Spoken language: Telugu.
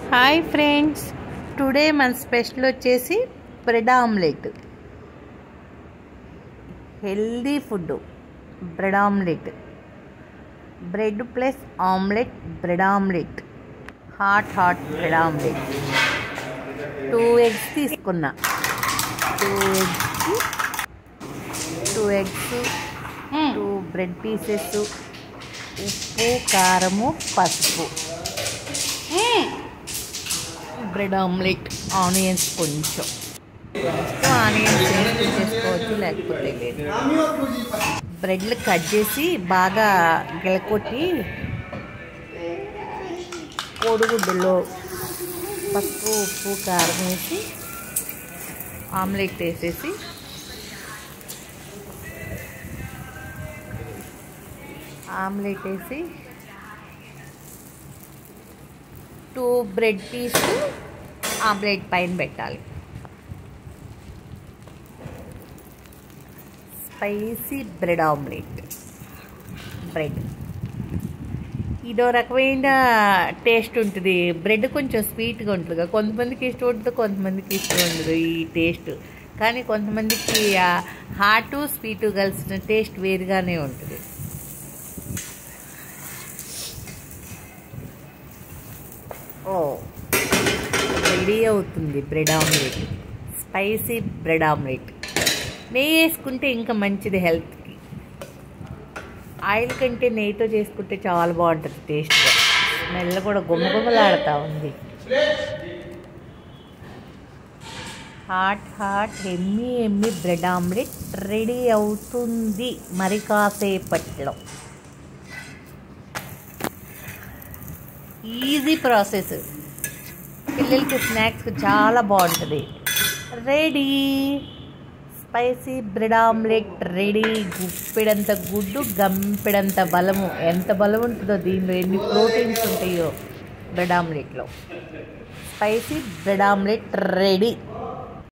హాయ్ ఫ్రెండ్స్ టుడే మన స్పెషల్ వచ్చేసి bread omelette healthy food bread omelette bread plus omelette bread omelette hot hot bread omelette two eggs తీసుకున్నా two eggs two eggs two bread pieces ఉప్పు కారము పసుపు బ్రెడ్ ఆమ్లెట్ ఆనియన్స్ కొంచెం ఆనియన్స్ వేసుకుని చేసుకోవచ్చు లేకపోతే లేదు బ్రెడ్లు కట్ చేసి బాగా గిలకొట్టి కోడిగుడ్డులో పసుపు ఉప్పు కారం వేసి ఆమ్లెట్ వేసేసి ఆమ్లెట్ వేసి టూ బ్రెడ్ పీస్ ఆమ్లెట్ పైన పెట్టాలి స్పైసీ బ్రెడ్ ఆమ్లెట్ బ్రెడ్ ఇదో రకమైన టేస్ట్ ఉంటుంది బ్రెడ్ కొంచెం స్వీట్గా ఉంటుంది కదా కొంతమందికి ఇష్టం ఉంటుంది కొంతమందికి ఇష్టం ఉండదు ఈ టేస్ట్ కానీ కొంతమందికి హాటు స్వీటు కలిసిన టేస్ట్ వేరుగానే ఉంటుంది ఓ రెడీ అవుతుంది bread omelette spicy bread omelette నెయ్యి వేసుకుంటే ఇంకా మంచిది హెల్త్కి ఆయిల్ కంటే నెయ్యితో చేసుకుంటే చాలా బాగుంటుంది టేస్ట్గా స్మెల్ కూడా గుమ్మగుమ్మలాడుతూ ఉంది హాట్ హాట్ ఎమ్మి ఎమ్మి బ్రెడ్ ఆమ్లెట్ రెడీ అవుతుంది మరి కాసేపట్లో ఈజీ ప్రాసెస్ పిల్లలకి స్నాక్స్కి చాలా బాగుంటుంది ready spicy bread omelette ready గుప్పెడంత గుడ్డు గంపెడంత బలము ఎంత బలం ఉంటుందో దీనిలో ఎన్ని ప్రోటీన్స్ ఉంటాయో బ్రెడ్ ఆమ్లెట్లో స్పైసీ బ్రెడ్ ఆమ్లెట్ రెడీ